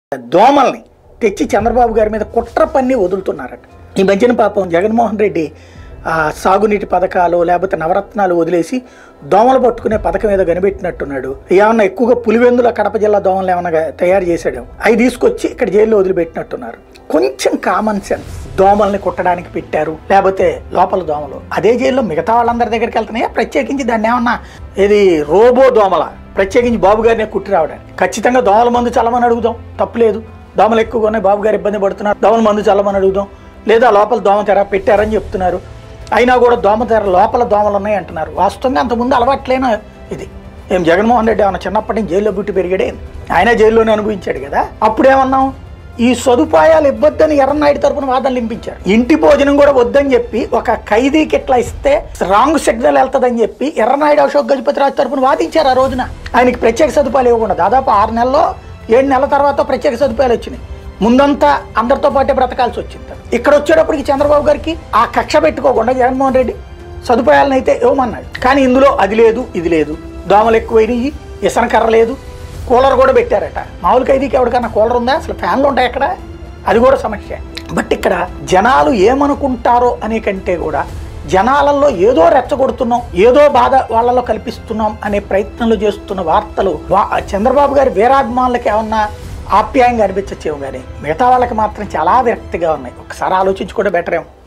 దోమల్ని తెచ్చి చంద్రబాబు గారి మీద కుట్ర పన్ని వదులుతున్నారట ఈ మధ్యన పాపం జగన్మోహన్ రెడ్డి ఆ, సాగునీటి పథకాలు లేకపోతే నవరత్నాలు వదిలేసి దోమలు పట్టుకునే పథకం ఏదో కనిపెట్టినట్టున్నాడు ఏమన్నా ఎక్కువగా పులివెందుల కడప జిల్లా దోమలు ఏమన్నా తయారు చేశాడు అవి తీసుకొచ్చి ఇక్కడ జైల్లో వదిలిపెట్టినట్టున్నారు కొంచెం కామన్ సెన్స్ దోమల్ని కుట్టడానికి పెట్టారు లేకపోతే లోపల దోమలు అదే జైల్లో మిగతా వాళ్ళందరి దగ్గరికి వెళ్తున్నాయా ప్రత్యేకించి దాన్ని ఏమన్నా ఇది రోబో దోమల ప్రత్యేకించి బాబు గారినే కుట్టి రావడానికి ఖచ్చితంగా దోమల మందు చల్లమని అడుగుదాం తప్పులేదు దోమలు ఎక్కువగా ఉన్నాయి బాబు గారు ఇబ్బంది పడుతున్నారు దోమల మందు చల్లమని అడుగుదాం లేదా లోపల దోమ తెర పెట్టారని చెప్తున్నారు అయినా కూడా దోమ తెర లోపల దోమలు ఉన్నాయి అంటున్నారు వాస్తవంగా అంతకుముందు అలవాట్లేన ఇది ఏం జగన్మోహన్ రెడ్డి ఏమన్నా చిన్నప్పటి నుంచి జైల్లో పుట్టి పెరిగాడే ఆయన జైల్లోనే అనుభవించాడు కదా అప్పుడేమన్నాం ఈ సదుపాయాలు ఇవ్వద్దని ఎర్రనాయుడు తరపున వాదనలు వినిపించారు ఇంటి భోజనం కూడా వద్దని చెప్పి ఒక ఖైదీకి ఇట్లా ఇస్తే రాంగ్ సిగ్నల్ వెళ్తుందని చెప్పి ఎర్రనాయుడు అశోక్ గజపతి రాజు తరపున వాదించారు ఆ రోజున ఆయనకి ప్రత్యేక సదుపాయాలు ఇవ్వకుండా దాదాపు ఆరు నెలల్లో ఏడు నెలల తర్వాత ప్రత్యేక సదుపాయాలు వచ్చినాయి ముందంతా అందరితో పాటే బ్రతకాల్సి వచ్చింది ఇక్కడ వచ్చేటప్పటికి చంద్రబాబు గారికి ఆ కక్ష పెట్టుకోకుండా జగన్మోహన్ రెడ్డి సదుపాయాలను అయితే ఇవ్వమన్నాడు కానీ ఇందులో అది లేదు ఇది లేదు దోమలు ఎక్కువైనవి ఇసన కర్ర లేదు కూలర్ కూడా పెట్టారట మామూలు ఖైదీకి ఎవరికన్నా కూలర్ ఉందా అసలు ఫ్యాన్లు ఉంటాయి అక్కడ అది కూడా సమస్య బట్ ఇక్కడ జనాలు ఏమనుకుంటారో అనే కంటే కూడా జనాలలో ఏదో రెచ్చగొడుతున్నాం ఏదో బాధ వాళ్ళలో కల్పిస్తున్నాం అనే ప్రయత్నాలు చేస్తున్న వార్తలు వా- చంద్రబాబు గారి వీరాభిమానులకి ఏమన్నా ఆప్యాయంగా అనిపించచ్చేమో కానీ మిగతా వాళ్ళకి మాత్రం చాలా విరక్తిగా ఉన్నాయి ఒకసారి ఆలోచించుకుంటే బెటర్ ఏమో